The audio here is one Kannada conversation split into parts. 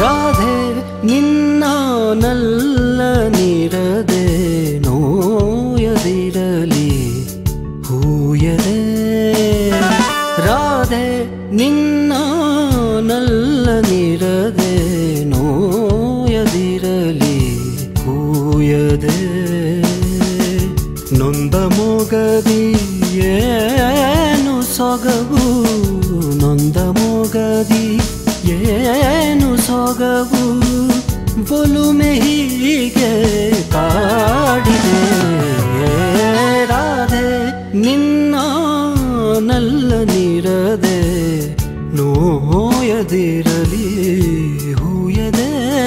ರಾಧೆ ನಿನ್ನ ನಲ್ಲ ನೀರದೆ ನೋಯದಿರಲಿ ಹೂಯದೆ ರಾಧೆ ನಿನ್ನ ನಲ್ಲ ನೀರದೆ ನೋಯದಿರಲಿ ಹೂಯದೆ ನೊಂದ ಮೊಗದಿ ಏನು ಸೊಗವು ನೊಂದ ಮೊಗದಿ ಏನು ಸೊಗವು ಒಲುಮೆ ಹೀಗೆ ಕಾಡಿದೆ ರಾಧೆ ನಿನ್ನ ನಲ್ಲ ನೀರದೆ ನೋಯದಿರಲಿ ಹೂಯದೆ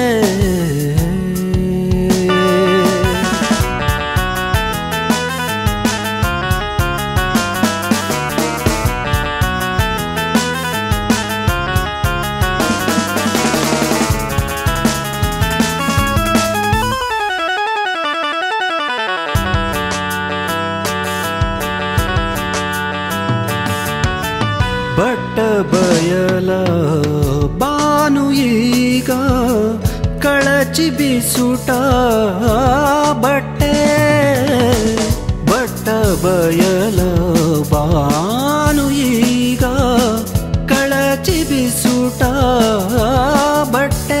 ಬಟ್ಟ ಬಯಲ ಬಾನು ಈಗ ಕಳಚಿ ಬಿಸುಟ ಬಟ್ಟೆ ಬಟ್ಟ ಬಯಲ ಬಾನು ಈಗ ಕಳಚಿ ಬಿಸುಟ ಬಟ್ಟೆ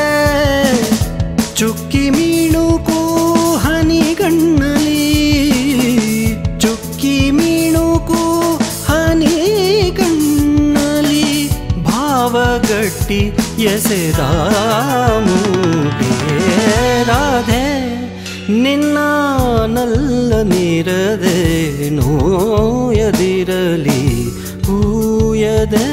ಚುಕ್ಕಿ ಮೀಣುಕು ಹನಿಗಣ್ಣಲಿ ಚುಕ್ಕಿ ಮೀಣುಕು ಹನಿಗಣ್ಣಲಿ ಭಾವಗಟ್ಟಿ ಎಸೆದ ಮೂಟೆ ರಾಧೆ ನಿನ್ನ ನಲ್ಲ ನೀರದೆ ನೋಯದಿರಲಿ ಹೂಯದೆ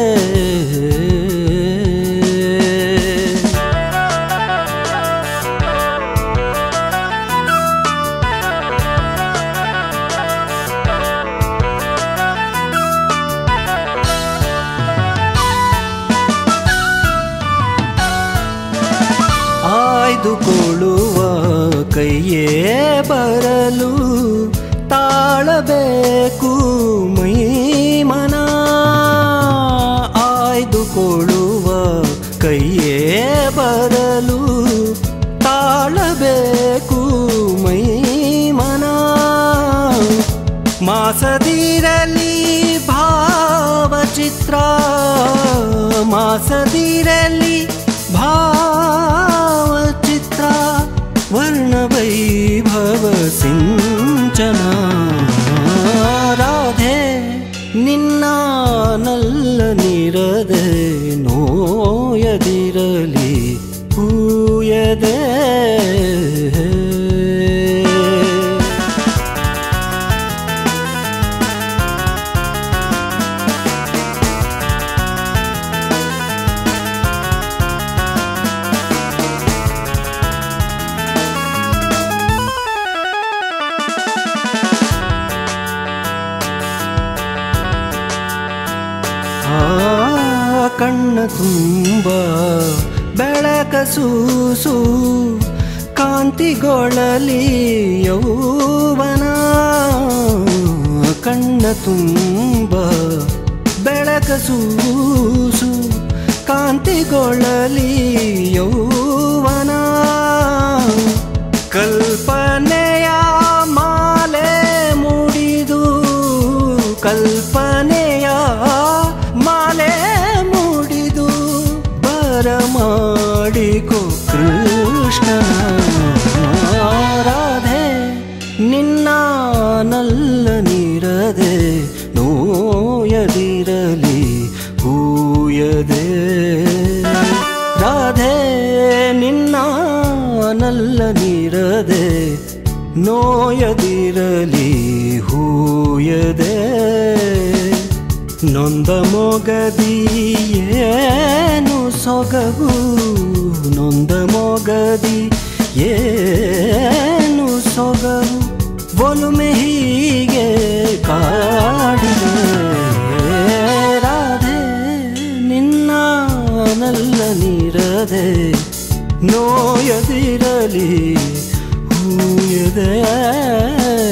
ಆಯ್ದುಕೊಳ್ಳುವ ಕೈಯೇ ಬರಲು ತಾಳಬೇಕು ಮೈ ಮನ ಆಯ್ದುಕೊಳ್ಳುವ ಕೈಯೇ ಬರಲು ತಾಳಬೇಕು ಮೈ ಮನ ಮಾಸದಿರಲಿ ಭಾವಚಿತ್ರ ಮಾಸದಿರಲಿ ಭಾವಚಿತ್ರ ವರ್ಣವೈಭವ ಸಿಂಚನ ರಾಧೆ ನಿನ್ನ ನಲ್ಲ ನೀರದೆ ನೋಯದಿರಲಿ ಹೂಯದೆ ಆ ಕಣ್ಣ ತುಂಬ ಬೆಳಕ ಸೂಸು ಕಾಂತಿಗೊಳಲಿ ಯೌವನ ಕಣ್ಣ ತುಂಬ ಬೆಳಕ ಸೂಸು ಕಾಂತಿಗೊಳಲಿ ಯೌವನ ಕಲ್ಪನೆಯ ಮಾಲೆ ಮುಡಿದು ಕಲ್ಪನೆಯ ಮಾಲೆ ಮುಡಿದು ಬರಮಾಡಿಕೊ ಕೃಷ್ಣ ರಾಧೆ ನಿನ್ನ ನಲ್ಲ ನೀರದೆ ನೋಯದಿರಲಿ ಹೂಯದೆ ರಾಧೆ ನಿನ್ನ ನಲ್ಲ ನೀರದೆ ನೋಯದಿರಲಿ ಹೂಯದೆ ನೊಂದ ಮೊಗದಿ ಏನು ಸೊಗವು ನೊಂದ ಮೊಗದಿ ಏನು ಸೊಗವು ಒಲುಮೆ ಹೀಗೆ ಕಾಡಿದೆ ರಾಧೆ ನಿನ್ನ ನಲ್ಲ ನೀರದೆ ನೋಯದಿರಲಿ ಹೂಯದೆ